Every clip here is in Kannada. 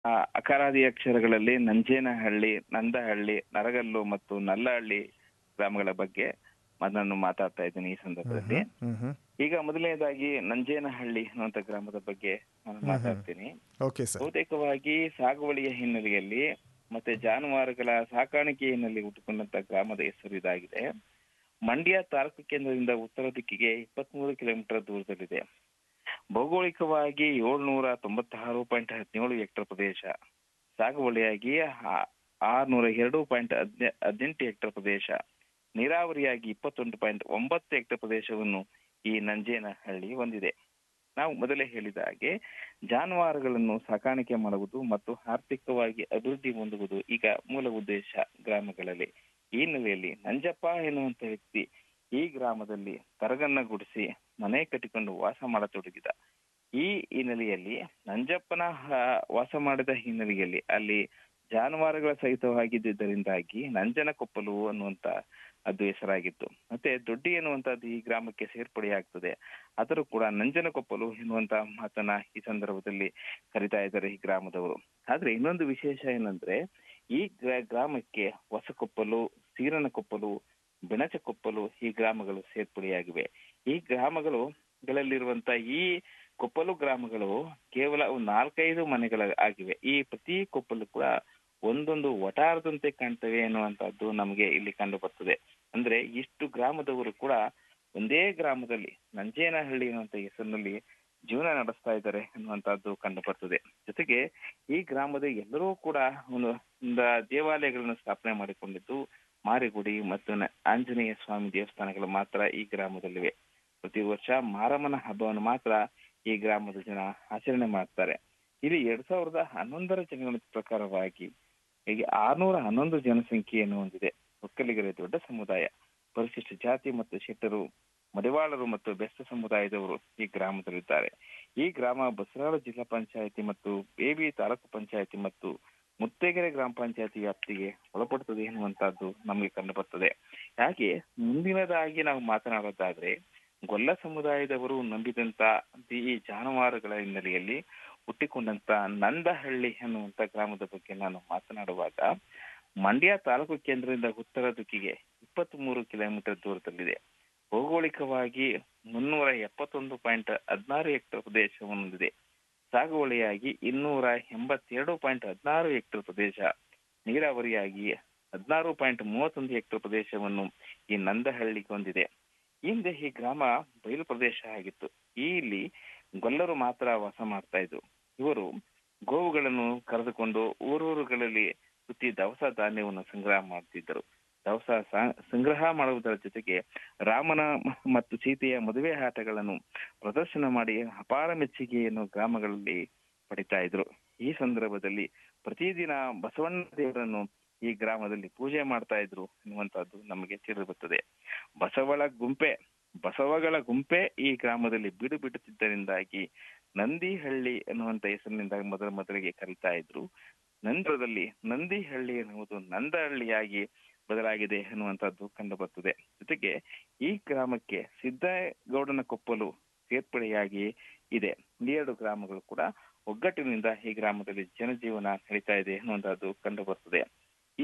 ಆ, ಅಕಾರಾದಿ ಅಕ್ಷರಗಳಲ್ಲಿ ನಂಜೇನಹಳ್ಳಿ ನಂದಹಳ್ಳಿ ನರಗಲ್ಲು ಮತ್ತು ನಲ್ಲಹಳ್ಳಿ ಗ್ರಾಮಗಳ ಬಗ್ಗೆ ನಾನು ಮಾತಾಡ್ತಾ ಇದ್ದೀನಿ ಈ ಸಂದರ್ಭದಲ್ಲಿ ಹ್ಮ್ ಹ್ಮ್ ಈಗ ಮೊದಲನೇದಾಗಿ ನಂಜೇನಹಳ್ಳಿ ಅನ್ನುವಂತ ಗ್ರಾಮದ ಬಗ್ಗೆ ನಾನು ಹ್ಮ್. ಮಾತಾಡ್ತೀನಿ ಓಕೆ ಸರ್ ಬಹುತೇಕವಾಗಿ ಸಾಗುವಳಿಯ ಹಿನ್ನೆಲೆಯಲ್ಲಿ ಮತ್ತೆ ಜಾನುವಾರುಗಳ ಸಾಕಾಣಿಕೆ ಹಿನ್ನೆಲೆ ಹುಟ್ಟುಕೊಂಡಂತ ಗ್ರಾಮದ ಹೆಸರು ಇದಾಗಿದೆ ಮಂಡ್ಯ ತಾಲೂಕು ಕೇಂದ್ರದಿಂದ ಉತ್ತರ ದಿಕ್ಕಿಗೆ ಇಪ್ಪತ್ಮೂರು ಕಿಲೋಮೀಟರ್ ದೂರದಲ್ಲಿದೆ ಭೌಗೋಳಿಕವಾಗಿ ಏಳ್ನೂರ ತೊಂಬತ್ತಾರು ಪಾಯಿಂಟ್ ಹದಿನೇಳು ಹೆಕ್ಟರ್ ಪ್ರದೇಶ ಸಾಗುವಳಿಯಾಗಿ ಆ- ಆರ್ನೂರ ಎರಡು ಪಾಯಿಂಟ್ ಹದಿನೆಂಟು ಹೆಕ್ಟರ್ ಪ್ರದೇಶ ನೀರಾವರಿಯಾಗಿ ಇಪ್ಪತ್ತೊಂದು ಪಾಯಿಂಟ್ ಒಂಬತ್ತು ಹೆಕ್ಟರ್ ಪ್ರದೇಶವನ್ನು ಈ ನಂಜೇನಹಳ್ಳಿ ಹೊಂದಿದೆ ನಾವು ಮೊದಲೇ ಹೇಳಿದ ಹಾಗೆ ಜಾನುವಾರುಗಳನ್ನು ಸಾಕಾಣಿಕೆ ಮಾಡುವುದು ಮತ್ತು ಆರ್ಥಿಕವಾಗಿ ಅಭಿವೃದ್ಧಿ ಹೊಂದುವುದು ಈಗ ಮೂಲ ಉದ್ದೇಶ ಗ್ರಾಮಗಳಲ್ಲಿ ಈ ನೆಲೆಯಲ್ಲಿ ನಂಜಪ್ಪ ಎನ್ನುವಂತ ವ್ಯಕ್ತಿ ಈ ಗ್ರಾಮದಲ್ಲಿ ತರಗನ್ನ ಗುಡಿಸಿ ಮನೆ ಕಟ್ಟಿಕೊಂಡು ವಾಸ ಮಾಡತೊಡಗಿದ ಈ ಹಿನ್ನೆಲೆಯಲ್ಲಿ ನಂಜಪ್ಪನ ಆ, ವಾಸ ಮಾಡಿದ ಹಿನ್ನೆಲೆಯಲ್ಲಿ ಅಲ್ಲಿ ಜಾನುವಾರುಗಳ ಸಹಿತವಾಗಿದ್ದರಿಂದಾಗಿ ನಂಜನಕೊಪ್ಪಲು ಅನ್ನುವಂತ ಅದು ಹೆಸರಾಗಿತ್ತು ಮತ್ತೆ ದೊಡ್ಡಿ ಎನ್ನುವಂತದ್ದು ಈ ಗ್ರಾಮಕ್ಕೆ ಸೇರ್ಪಡೆಯಾಗ್ತದೆ ಆದರೂ ಕೂಡ ನಂಜನಕೊಪ್ಪಲು ಎನ್ನುವಂತ ಮಾತನ್ನ ಈ ಸಂದರ್ಭದಲ್ಲಿ ಕರಿತಾ ಇದ್ದಾರೆ ಈ ಗ್ರಾಮದವರು ಆದ್ರೆ ಇನ್ನೊಂದು ವಿಶೇಷ ಏನಂದ್ರೆ ಈ ಗ್ರಾ- ಗ್ರಾಮಕ್ಕೆ ಹೊಸಕೊಪ್ಪಲು ಸೀರನಕೊಪ್ಪಲು ಬೆಣಚಕೊಪ್ಪಲು ಈ ಗ್ರಾಮಗಳು ಸೇರ್ಪಡೆಯಾಗಿವೆ ಈ ಗ್ರಾಮಗಳು ಗಳಲ್ಲಿರುವಂತ ಈ ಕೊಪ್ಪಲು ಗ್ರಾಮಗಳು ಕೇವಲ ಒಂದು ನಾಲ್ಕೈದು ಮನೆಗಳ ಆಗಿವೆ ಈ ಪ್ರತಿ ಕೊಪ್ಪಲು ಕೂಡ ಒಂದೊಂದು ವಟಾರದಂತೆ ಕಾಣ್ತವೆ ಎನ್ನುವಂತಹದ್ದು ನಮಗೆ ಇಲ್ಲಿ ಕಂಡು ಬರ್ತದೆ ಅಂದ್ರೆ ಇಷ್ಟು ಗ್ರಾಮದವರು ಕೂಡ ಒಂದೇ ಗ್ರಾಮದಲ್ಲಿ ನಂಜೇನಹಳ್ಳಿ ಎನ್ನುವಂತ ಹೆಸರಿನಲ್ಲಿ ಜೀವನ ನಡೆಸ್ತಾ ಇದ್ದಾರೆ ಅನ್ನುವಂತಹದ್ದು ಕಂಡು ಬರ್ತದೆ ಜೊತೆಗೆ ಈ ಗ್ರಾಮದ ಎಲ್ಲರೂ ಕೂಡ ಒಂದು ಒಂದು ದೇವಾಲಯಗಳನ್ನು ಸ್ಥಾಪನೆ ಮಾಡಿಕೊಂಡಿದ್ದು ಮಾರಿಗುಡಿ ಮತ್ತು ನ- ಆಂಜನೇಯ ಸ್ವಾಮಿ ದೇವಸ್ಥಾನಗಳು ಮಾತ್ರ ಈ ಗ್ರಾಮದಲ್ಲಿವೆ ಪ್ರತಿ ವರ್ಷ ಮಾರಮ್ಮನ ಹಬ್ಬವನ್ನು ಮಾತ್ರ ಈ ಗ್ರಾಮದ ಜನ ಆಚರಣೆ ಮಾಡ್ತಾರೆ ಇಲ್ಲಿ ಎರಡ್ ಸಾವಿರದ ಹನ್ನೊಂದರ ಜನಗಣತಿ ಪ್ರಕಾರವಾಗಿ ಹೀಗೆ ಆರ್ನೂರ ಹನ್ನೊಂದು ಜನಸಂಖ್ಯೆಯನ್ನು ಹೊಂದಿದೆ ಒಕ್ಕಲಿಗರ ದೊಡ್ಡ ಸಮುದಾಯ ಪರಿಶಿಷ್ಟ ಜಾತಿ ಮತ್ತು ಶೆಟ್ಟರು ಮಡಿವಾಳರು ಮತ್ತು ಬೆಸ್ತ ಸಮುದಾಯದವರು ಈ ಗ್ರಾಮದಲ್ಲಿದ್ದಾರೆ ಈ ಗ್ರಾಮ ಬಸರಾಳು ಜಿಲ್ಲಾ ಪಂಚಾಯತಿ ಮತ್ತು ಬೇಬಿ ತಾಲೂಕು ಪಂಚಾಯತಿ ಮತ್ತು ಮುತ್ತೇಗೆರೆ ಗ್ರಾಮ ಪಂಚಾಯತಿ ವ್ಯಾಪ್ತಿಗೆ ಒಳಪಡುತ್ತದೆ ಎನ್ನುವಂತಹದ್ದು ನಮಗೆ ಕಂಡು ಬರ್ತದೆ ಹಾಗೆ ಮುಂದಿನದಾಗಿ ನಾವು ಮಾತನಾಡೋದಾದ್ರೆ ಗೊಲ್ಲ ಸಮುದಾಯದವರು ನಂಬಿದಂತ ಈ ಜಾನುವಾರುಗಳ ಹಿನ್ನೆಲೆಯಲ್ಲಿ ಹುಟ್ಟಿಕೊಂಡಂತ ನಂದಹಳ್ಳಿ ಅನ್ನುವಂತ ಗ್ರಾಮದ ಬಗ್ಗೆ ನಾನು ಮಾತನಾಡುವಾಗ ಮಂಡ್ಯ ತಾಲೂಕು ಕೇಂದ್ರದಿಂದ ಉತ್ತರ ದಿಕ್ಕಿಗೆ ಇಪ್ಪತ್ತ್ ಮೂರು ಕಿಲೋಮೀಟರ್ ದೂರದಲ್ಲಿದೆ ಭೌಗೋಳಿಕವಾಗಿ ಮುನ್ನೂರ ಎಪ್ಪತ್ತೊಂದು ಪಾಯಿಂಟ್ ಹದಿನಾರು ಹೆಕ್ಟರ್ ಪ್ರದೇಶವನ್ನು ಹೊಂದಿದೆ ಸಾಗುವಳಿಯಾಗಿ ಇನ್ನೂರ ಎಂಬತ್ತೆರಡು ಪಾಯಿಂಟ್ ಹದಿನಾರು ಹೆಕ್ಟರ್ ಪ್ರದೇಶ ನೀರಾವರಿಯಾಗಿ ಹದಿನಾರು ಪಾಯಿಂಟ್ ಮೂವತ್ತೊಂದು ಹೆಕ್ಟರ್ ಪ್ರದೇಶವನ್ನು ಈ ನಂದಹಳ್ಳಿಗೆ ಹೊಂದಿದೆ ಹಿಂದೆ ಈ ಗ್ರಾಮ ಬಯಲು ಪ್ರದೇಶ ಆಗಿತ್ತು ಈ ಇಲ್ಲಿ ಗೊಲ್ಲರು ಮಾತ್ರ ವಾಸ ಮಾಡ್ತಾ ಇದ್ರು ಇವರು ಗೋವುಗಳನ್ನು ಕರೆದುಕೊಂಡು ಊರೂರುಗಳಲ್ಲಿ ಸುತ್ತಿ ದವಸ ಧಾನ್ಯವನ್ನು ಸಂಗ್ರಹ ಮಾಡ್ತಿದ್ದರು ದವಸ ಸಾ- ಸಂಗ್ರಹ ಮಾಡುವುದರ ಜೊತೆಗೆ ರಾಮನ ಮ- ಮತ್ತು ಸೀತೆಯ ಮದುವೆ ಆಟಗಳನ್ನು ಪ್ರದರ್ಶನ ಮಾಡಿ ಅಪಾರ ಮೆಚ್ಚುಗೆಯನ್ನು ಗ್ರಾಮಗಳಲ್ಲಿ ಪಡಿತಾ ಇದ್ರು ಈ ಸಂದರ್ಭದಲ್ಲಿ ಪ್ರತಿದಿನ ಬಸವಣ್ಣ ದೇವರನ್ನು ಈ ಗ್ರಾಮದಲ್ಲಿ ಪೂಜೆ ಮಾಡ್ತಾ ಇದ್ರು ಎನ್ನುವಂತಹದ್ದು ನಮಗೆ ತಿಳಿದು ಬರ್ತದೆ ಬಸವಳ ಗುಂಪೆ ಬಸವಗಳ ಗುಂಪೆ ಈ ಗ್ರಾಮದಲ್ಲಿ ಬೀಡು ಬಿಡುತ್ತಿದ್ದರಿಂದಾಗಿ ನಂದಿಹಳ್ಳಿ ಎನ್ನುವಂತ ಹೆಸರಿನಿಂದ ಮೊದಲ ಮೊದಲಿಗೆ ಕರೀತಾ ಇದ್ರು ನಂತರದಲ್ಲಿ ನಂದಿಹಳ್ಳಿ ಎನ್ನುವುದು ನಂದಹಳ್ಳಿಯಾಗಿ ಬದಲಾಗಿದೆ ಎನ್ನುವಂತಹದ್ದು ಕಂಡು ಬರ್ತದೆ ಜೊತೆಗೆ ಈ ಗ್ರಾಮಕ್ಕೆ ಸಿದ್ದಗೌಡನ ಕೊಪ್ಪಲು ಸೇರ್ಪಡೆಯಾಗಿ ಇದೆ ಈ ಎರಡು ಗ್ರಾಮಗಳು ಕೂಡ ಒಗ್ಗಟ್ಟಿನಿಂದ ಈ ಗ್ರಾಮದಲ್ಲಿ ಜನಜೀವನ ನಡೀತಾ ಇದೆ ಎನ್ನುವಂತಹದ್ದು ಕಂಡು ಬರ್ತದೆ ಈ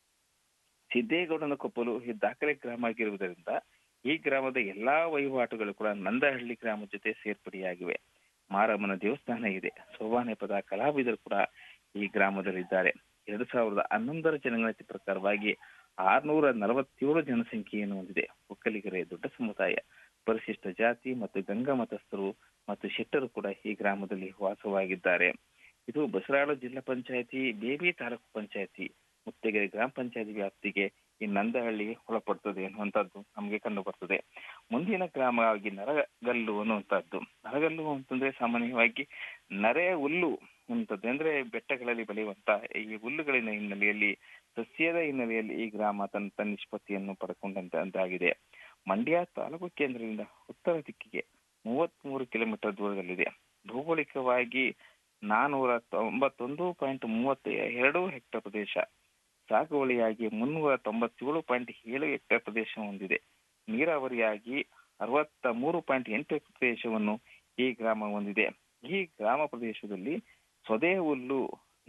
ಸಿದ್ದೇಗೌಡನ ಕೊಪ್ಪಲು ಈ ದಾಖಲೆ ಗ್ರಾಮ ಆಗಿರುವುದರಿಂದ ಈ ಗ್ರಾಮದ ಎಲ್ಲಾ ವಹಿವಾಟುಗಳು ಕೂಡ ನಂದಹಳ್ಳಿ ಗ್ರಾಮ ಜೊತೆ ಸೇರ್ಪಡೆಯಾಗಿವೆ ಮಾರಮ್ಮನ ದೇವಸ್ಥಾನ ಇದೆ ಸೋಬಾನೆ ಪದ ಕಲಾವಿದರು ಕೂಡ ಈ ಗ್ರಾಮದಲ್ಲಿದ್ದಾರೆ ಎರಡು ಸಾವಿರದ ಹನ್ನೊಂದರ ಜನಗಣತಿ ಪ್ರಕಾರವಾಗಿ ಆರ್ನೂರ ನಲವತ್ತೇಳು ಜನಸಂಖ್ಯೆಯನ್ನು ಹೊಂದಿದೆ ಒಕ್ಕಲಿಗರೇ ದೊಡ್ಡ ಸಮುದಾಯ ಪರಿಶಿಷ್ಟ ಜಾತಿ ಮತ್ತು ಗಂಗಾ ಮತಸ್ಥರು ಮತ್ತು ಶೆಟ್ಟರು ಕೂಡ ಈ ಗ್ರಾಮದಲ್ಲಿ ವಾಸವಾಗಿದ್ದಾರೆ ಇದು ಬಸರಾಳು ಜಿಲ್ಲಾ ಪಂಚಾಯತಿ ಬೇಬಿ ತಾಲೂಕು ಪಂಚಾಯತಿ ಮುತ್ತಗೆರೆ ಗ್ರಾಮ ಪಂಚಾಯತಿ ವ್ಯಾಪ್ತಿಗೆ ಈ ನಂದಹಳ್ಳಿಗೆ ಒಳಪಡ್ತದೆ ಅನ್ನುವಂಥದ್ದು ನಮಗೆ ಕಂಡು ಬರ್ತದೆ ಮುಂದಿನ ಗ್ರಾಮವಾಗಿ ನರಗಲ್ಲು ಅನ್ನುವಂಥದ್ದು ನರಗಲ್ಲು ಅಂತಂದ್ರೆ ಸಾಮಾನ್ಯವಾಗಿ ನರೆ ಹುಲ್ಲು ಅಂತದ್ದು ಅಂದ್ರೆ ಬೆಟ್ಟಗಳಲ್ಲಿ ಬೆಳೆಯುವಂತ ಈ ಹುಲ್ಲುಗಳಿನ ಹಿನ್ನೆಲೆಯಲ್ಲಿ ಸಸ್ಯದ ಹಿನ್ನೆಲೆಯಲ್ಲಿ ಈ ಗ್ರಾಮ ತನ್ನ ತನ್ನ ನಿಷ್ಪತ್ತಿಯನ್ನು ಪಡ್ಕೊಂಡಂತಾಗಿದೆ ಮಂಡ್ಯ ತಾಲೂಕು ಕೇಂದ್ರದಿಂದ ಉತ್ತರ ದಿಕ್ಕಿಗೆ ಮೂವತ್ಮೂರು ಕಿಲೋಮೀಟರ್ ದೂರದಲ್ಲಿದೆ ಭೌಗೋಳಿಕವಾಗಿ ನಾನೂರ ತೊಂಬತ್ತೊಂದು ಪಾಯಿಂಟ್ ಮೂವತ್ತ ಎರಡು ಹೆಕ್ಟರ್ ಪ್ರದೇಶ ಸಾಗುವಳಿಯಾಗಿ ಮುನ್ನೂರ ತೊಂಬತ್ತೇಳು ಪಾಯಿಂಟ್ ಏಳು ಹೆಕ್ಟೇರ್ ಪ್ರದೇಶ ಹೊಂದಿದೆ ನೀರಾವರಿಯಾಗಿ ಅರವತ್ತ ಮೂರು ಪಾಯಿಂಟ್ ಎಂಟು ಪ್ರದೇಶವನ್ನು ಈ ಗ್ರಾಮ ಹೊಂದಿದೆ ಈ ಗ್ರಾಮ ಪ್ರದೇಶದಲ್ಲಿ ಸೊದೆ ಹುಲ್ಲು